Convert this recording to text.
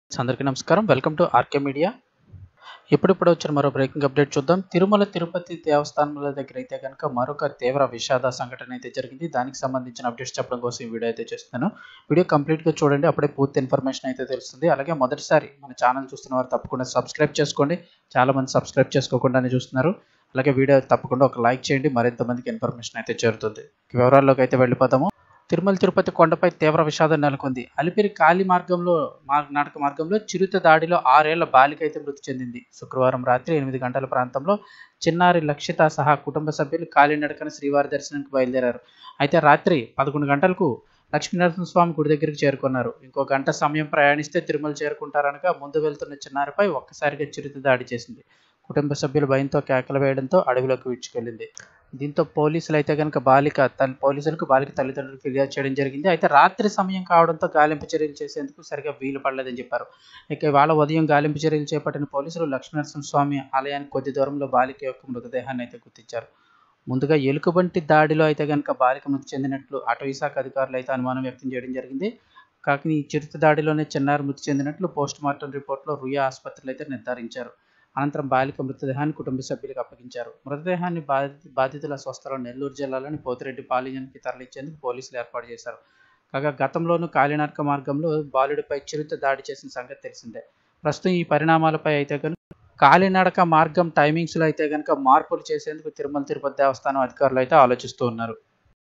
అందరికీ నమస్కారం welcome to RK media ఇప్పుడిప్పుడు వచ్చిన మరో బ్రేకింగ్ అప్డేట్ చూద్దాం తిరుమల తిరుపతి దేవస్థానాల దగ్గర అయితే కనుక మరొక తీవ్ర విషాద సంఘటన అయితే జరిగింది దానికి సంబంధించిన అప్డేట్స్ చెప్పడం కోసం ఈ వీడియో అయితే చేస్తున్నాను వీడియో కంప్లీట్గా చూడండి అప్పుడే పూర్తి ఇన్ఫర్మేషన్ అయితే తెలుస్తుంది అలాగే మొదటిసారి మన ఛానల్ చూస్తున్న వారు తప్పకుండా సబ్స్క్రైబ్ చేసుకోండి చాలా మంది సబ్స్క్రైబ్ చేసుకోకుండానే చూస్తున్నారు అలాగే వీడియో తప్పకుండా ఒక లైక్ చేయండి మరింత మందికి ఇన్ఫర్మేషన్ అయితే చేరుతుంది వివరాల్లోకి అయితే వెళ్ళిపోతాము తిరుమల తిరుపతి కొండపై తీవ్ర విషాదం నెలకొంది అలిపిరి కాలి మార్గంలో మార్- నాటక మార్గంలో చిరుత దాడిలో ఆరేళ్ల బాలిక అయితే మృతి చెందింది శుక్రవారం రాత్రి ఎనిమిది గంటల ప్రాంతంలో చిన్నారి లక్షిత సహా కుటుంబ సభ్యులు కాలినడకన శ్రీవారి దర్శనానికి బయలుదేరారు అయితే రాత్రి పదకొండు గంటలకు లక్ష్మీనరసింహస్వామి గుడి దగ్గరికి చేరుకున్నారు ఇంకో గంట సమయం ప్రయాణిస్తే తిరుమల చేరుకుంటారనగా ముందు వెళ్తున్న చిన్నారిపై ఒక్కసారిగా చిరుత దాడి చేసింది కుటుంబ సభ్యులు భయంతో కేకలు వేయడంతో అడవిలోకి విచ్చుకెళ్ళింది దీంతో పోలీసులు అయితే కనుక బాలిక తల్లి పోలీసులకు బాలిక తల్లిదండ్రులు ఫిర్యాదు చేయడం జరిగింది అయితే రాత్రి సమయం కావడంతో గాలింపు చర్యలు చేసేందుకు సరిగా వీలు పడలేదని చెప్పారు ఇక ఇవాళ ఉదయం గాలింపు చర్యలు చేపట్టిన పోలీసులు లక్ష్మీనరసింహస్వామి ఆలయానికి కొద్ది దూరంలో బాలిక యొక్క మృతదేహాన్ని అయితే గుర్తించారు ముందుగా ఎలుకబంటి దాడిలో అయితే కనుక బాలిక మృతి చెందినట్లు అటవీ శాఖ అధికారులు అయితే అనుమానం వ్యక్తం చేయడం జరిగింది కాక ఈ చిరుత దాడిలోనే చిన్నారి మృతి చెందినట్లు పోస్ట్ మార్టం రిపోర్ట్లో రుయా ఆసుపత్రులు అయితే నిర్ధారించారు అనంతరం బాలిక మృతదేహాన్ని కుటుంబ సభ్యులకు అప్పగించారు మృతదేహాన్ని బాధి బాధితుల స్వస్థలం నెల్లూరు జిల్లాలోని పోతిరెడ్డి పాలియానికి తరలించేందుకు పోలీసులు ఏర్పాటు చేశారు కాగా గతంలోనూ కాలినడక మార్గంలో బాలుడిపై చిరుత దాడి చేసిన సంగతి తెలిసిందే ప్రస్తుతం ఈ పరిణామాలపై అయితే కనుక కాలినడక మార్గం టైమింగ్స్లో అయితే కనుక మార్పులు చేసేందుకు తిరుమల తిరుపతి దేవస్థానం అధికారులు అయితే ఆలోచిస్తూ ఉన్నారు